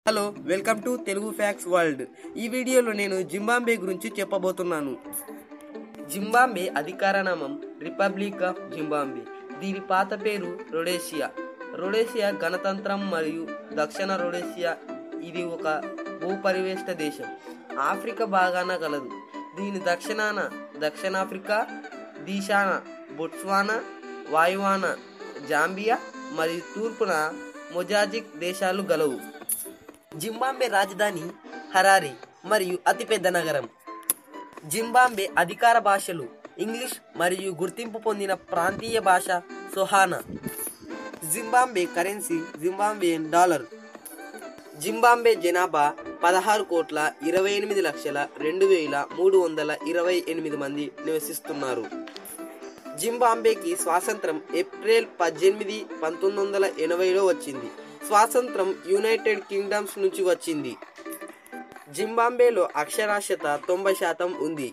hello welcome to Telugu facts world ఈ వీడియోలో నేను జింబాంబే గురించి చెప్పబోతున్నాను జింబాంబే అధికార నామం రిపబ్లిక్ ఆఫ్ జింబాంబే దీని పాత పేరు రొడేషియా రొడేషియా గణతంత్రం మరియు దక్షిణ రొడేషియా ఇది ఒక భూపరివేష్ట దేశం ఆఫ్రికా భాగాన గలదు దీని దక్షిణాన దక్షిణాఫ్రికా దీశాన బొట్స్వానా వాయువాన జాంబియా మరియు తూర్పున మొజాజిక్ దేశాలు గలవు జింబాంబే రాజధాని హరారే మరియు అతిపెద్ద నగరం జింబాంబే అధికార భాషలు ఇంగ్లీష్ మరియు గుర్తింపు పొందిన ప్రాంతీయ భాష సొహానా Zimbabwe currency Zimbabwean dollar Zimbabwe జనాభా పదహారు కోట్ల ఇరవై ఎనిమిది లక్షల రెండు వేల మూడు వందల ఇరవై ఎనిమిది మంది నివసిస్తున్నారు జింబాంబేకి స్వాతంత్రం ఏప్రిల్ పద్దెనిమిది పంతొమ్మిది వందల ఎనభైలో వచ్చింది స్వాతంత్రం యునైటెడ్ కింగ్డమ్స్ నుంచి వచ్చింది జింబాంబేలో అక్షరాస్యత తొంభై శాతం ఉంది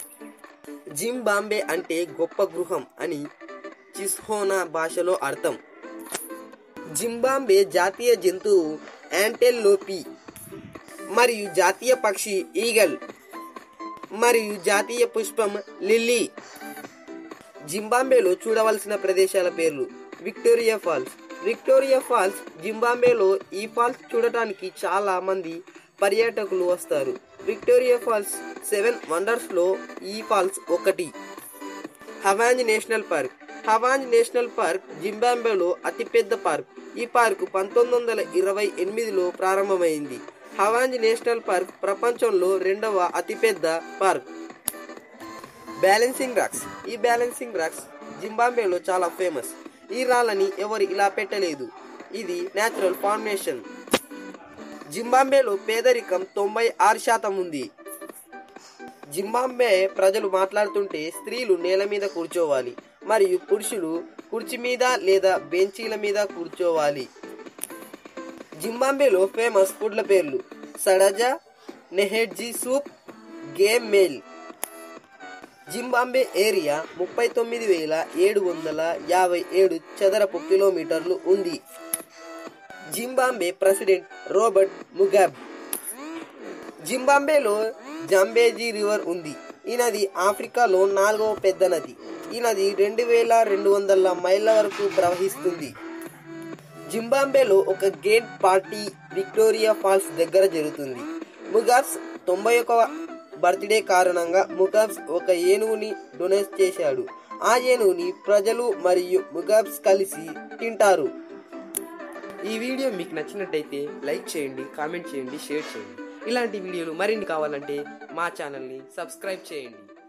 జింబాంబే అంటే గొప్ప గృహం అని చిస్హోనా భాషలో అర్థం జింబాంబే జాతీయ జంతువు యాంటెల్లోపి మరియు జాతీయ పక్షి ఈగల్ మరియు జాతీయ పుష్పం లిల్లీ జింబాంబేలో చూడవలసిన ప్రదేశాల పేర్లు విక్టోరియా ఫాల్స్ విక్టోరియా ఫాల్స్ జింబాంబేలో ఈ ఫాల్స్ చూడటానికి చాలా మంది పర్యాటకులు వస్తారు విక్టోరియా ఫాల్స్ సెవెన్ వండర్స్లో ఈ ఫాల్స్ ఒకటి Hwange national park Hwange national park జింబాంబేలో అతిపెద్ద పార్క్ ఈ పార్క్ పంతొమ్మిది వందల ఇరవై ఎనిమిదిలో ప్రారంభమైంది హవాంజ్ నేషనల్ పార్క్ ప్రపంచంలో రెండవ అతిపెద్ద పార్క్ బ్యాలెన్సింగ్ రాక్స్ ఈ బ్యాలెన్సింగ్ రాక్స్ జింబాంబేలో చాలా ఫేమస్ ఈ రాళ్ళని ఎవరు ఇలా పెట్టలేదు ఇది న్యాచురల్ ఫార్మేషన్ జింబాంబేలో పేదరికం తొంభై ఆరు శాతం ఉంది జింబాంబే ప్రజలు మాట్లాడుతుంటే స్త్రీలు నేల మీద కూర్చోవాలి మరియు పురుషులు కుర్చీ మీద లేదా బెంచీల మీద కూర్చోవాలి జింబాంబేలో ఫేమస్ ఫుడ్ల పేర్లు సడజా నెహెడ్జీ soup game meat Zimbabwe area ముప్పై తొమ్మిది వేల ఏడు వందల యాభై ఏడు చదరపు కిలోమీటర్లు ఉంది జింబాంబే ప్రెసిడెంట్ రోబర్ట్ ముగాబ్ జింబాంబేలో జాంబేజీ రివర్ ఉంది ఈ నది ఆఫ్రికాలో నాలుగవ పెద్ద నది ఈ నది రెండు వేల రెండు వందల మైళ్ళ వరకు ప్రవహిస్తుంది జింబాంబేలో ఒక గేట్ పార్టీ విక్టోరియా ఫాల్స్ దగ్గర జరుగుతుంది ముగాబ్స్ తొంభై ఒక బర్త్డే కారణంగా ముగాబ్స్ ఒక ఏనుగుని డొనేట్ చేశాడు ఆ ఏనుగుని ప్రజలు మరియు ముగాబ్స్ కలిసి తింటారు ఈ వీడియో మీకు నచ్చినట్టయితే లైక్ చేయండి కామెంట్ చేయండి షేర్ చేయండి ఇలాంటి వీడియోలు మరిన్ని కావాలంటే మా ఛానల్ని సబ్స్క్రైబ్ చేయండి